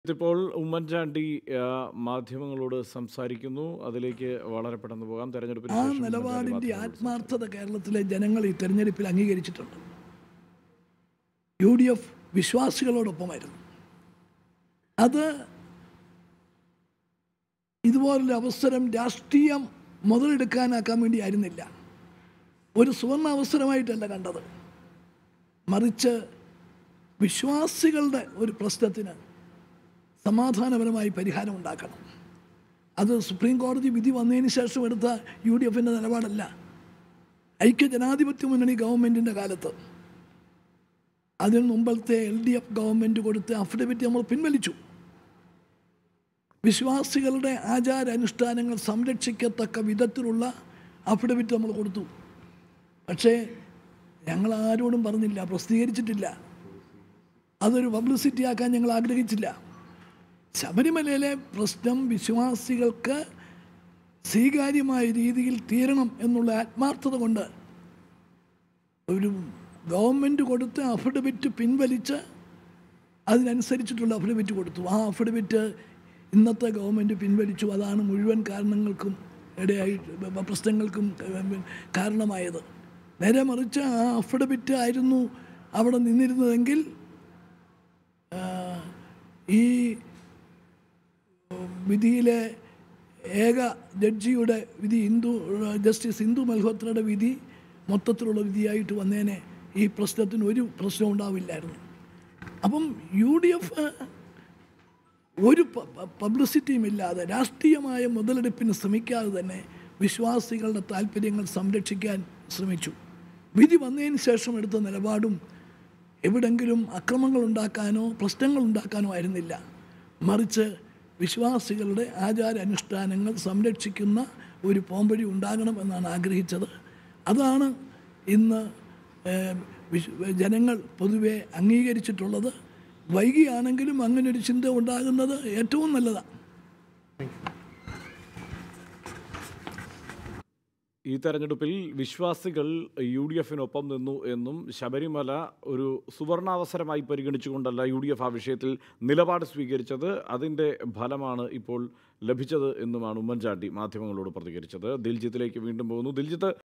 ഇപ്പോൾ ഉമ്മൻചാണ്ടി ആ, മാധ്യമങ്ങളോട് സംസാരിക്കുന്നു അതിലേക്ക് വളരെ പെട്ടെന്ന് പോകാം തെരഞ്ഞെടുപ്പിന് ആ ശേഷം ഉമ്മൻചാണ്ടി നിലപാടിൻ്റെ മാധ്യമങ്ങളോട് ആത്മാർത്ഥത കേരളത്തിലെ ജനങ്ങൾ ഈ തെരഞ്ഞെടുപ്പിൽ അംഗീകരിച്ചിട്ടുണ്ട് യു ഡി എഫ് വിശ്വാസികളോടൊപ്പമായിരുന്നു അത് ഇതുപോലൊരു അവസരം രാഷ്ട്രീയം മുതലെടുക്കാനാക്കാൻ വേണ്ടി ആയിരുന്നില്ല ഒരു സുവർണ അവസരമായിട്ടല്ല കണ്ടത് മറിച്ച് വിശ്വാസികളുടെ ഒരു പ്രശ്നത്തിന് സമാധാനപരമായി പരിഹാരം ഉണ്ടാക്കണം അത് സുപ്രീം കോടതി വിധി വന്നതിന് ശേഷം എടുത്ത യു ഡി എഫിൻ്റെ നിലപാടല്ല ഐക്യ ജനാധിപത്യ മുന്നണി ഗവൺമെൻറ്റിൻ്റെ കാലത്ത് അതിന് മുമ്പത്തെ എൽ ഡി എഫ് ഗവൺമെൻറ് കൊടുത്ത അഫിഡവിറ്റ് നമ്മൾ പിൻവലിച്ചു വിശ്വാസികളുടെ ആചാരാനുഷ്ഠാനങ്ങൾ സംരക്ഷിക്കത്തക്ക വിധത്തിലുള്ള അഫിഡവിറ്റ് നമ്മൾ കൊടുത്തു പക്ഷേ ഞങ്ങൾ ആരോടും പറഞ്ഞില്ല പ്രസിദ്ധീകരിച്ചിട്ടില്ല അതൊരു പബ്ലിസിറ്റി ആക്കാൻ ഞങ്ങൾ ആഗ്രഹിച്ചില്ല ശബരിമലയിലെ പ്രശ്നം വിശ്വാസികൾക്ക് സ്വീകാര്യമായ രീതിയിൽ തീരണം എന്നുള്ള ആത്മാർത്ഥത കൊണ്ട് ഒരു ഗവൺമെൻറ് കൊടുത്ത അഫിഡവിറ്റ് പിൻവലിച്ച് അതിനനുസരിച്ചിട്ടുള്ള അഫിഡവിറ്റ് കൊടുത്തു ആ അഫിഡവിറ്റ് ഇന്നത്തെ ഗവൺമെൻറ് പിൻവലിച്ചു അതാണ് മുഴുവൻ കാരണങ്ങൾക്കും ഇടയായി പ്രശ്നങ്ങൾക്കും കാരണമായത് നേരെ മറിച്ച് ആ അഫിഡവിറ്റ് ആയിരുന്നു അവിടെ നിന്നിരുന്നതെങ്കിൽ ആ, ഈ വിധിയിലെ ഏക ജഡ്ജിയുടെ വിധി ഹിന്ദു ജസ്റ്റിസ് ഹിന്ദു മൽഹോത്രയുടെ വിധി മൊത്തത്തിലുള്ള വിധിയായിട്ട് വന്നേനെ ഈ പ്രശ്നത്തിന് ഒരു പ്രശ്നവും ഉണ്ടാവില്ലായിരുന്നു അപ്പം യു ഡി എഫ് ഒരു പ- പ- പബ്ലിസിറ്റിയും ഇല്ലാതെ രാഷ്ട്രീയമായ മുതലെടുപ്പിന് ശ്രമിക്കാതെ തന്നെ വിശ്വാസികളുടെ താല്പര്യങ്ങൾ സംരക്ഷിക്കാൻ ശ്രമിച്ചു വിധി വന്നതിന് ശേഷം എടുത്ത നിലപാടും എവിടെങ്കിലും അക്രമങ്ങൾ ഉണ്ടാക്കാനോ പ്രശ്നങ്ങൾ ഉണ്ടാക്കാനോ ആയിരുന്നില്ല മറിച്ച് വിശ്വാസികളുടെ ആചാരാനുഷ്ഠാനങ്ങൾ സംരക്ഷിക്കുന്ന ഒരു പോംവഴി ഉണ്ടാകണം എന്നാണ് ആഗ്രഹിച്ചത് അതാണ് ഇന്ന് ഏഹ്, വിശ്- ജനങ്ങൾ പൊതുവെ അംഗീകരിച്ചിട്ടുള്ളത് വൈകിയാണെങ്കിലും അങ്ങനെ ഒരു ചിന്ത ഉണ്ടാകുന്നത് ഏറ്റവും നല്ലതാണ് ഈ തെരഞ്ഞെടുപ്പിൽ വിശ്വാസികൾ യു ഡി എഫിനൊപ്പം നിന്നു എന്നും ശബരിമല ഒരു സുവർണാവസരമായി പരിഗണിച്ചുകൊണ്ടല്ല യു ഡി എഫ് ആ വിഷയത്തിൽ നിലപാട് സ്വീകരിച്ചത് അതിൻ്റെ ഫലമാണ് ഇപ്പോൾ ലഭിച്ചത് എന്നുമാണ് ഉമ്മൻചാണ്ടി മാധ്യമങ്ങളോട് പ്രതികരിച്ചത് ദിൽജിത്തിലേക്ക് വീണ്ടും പോകുന്നു ദിൽജിത്ത്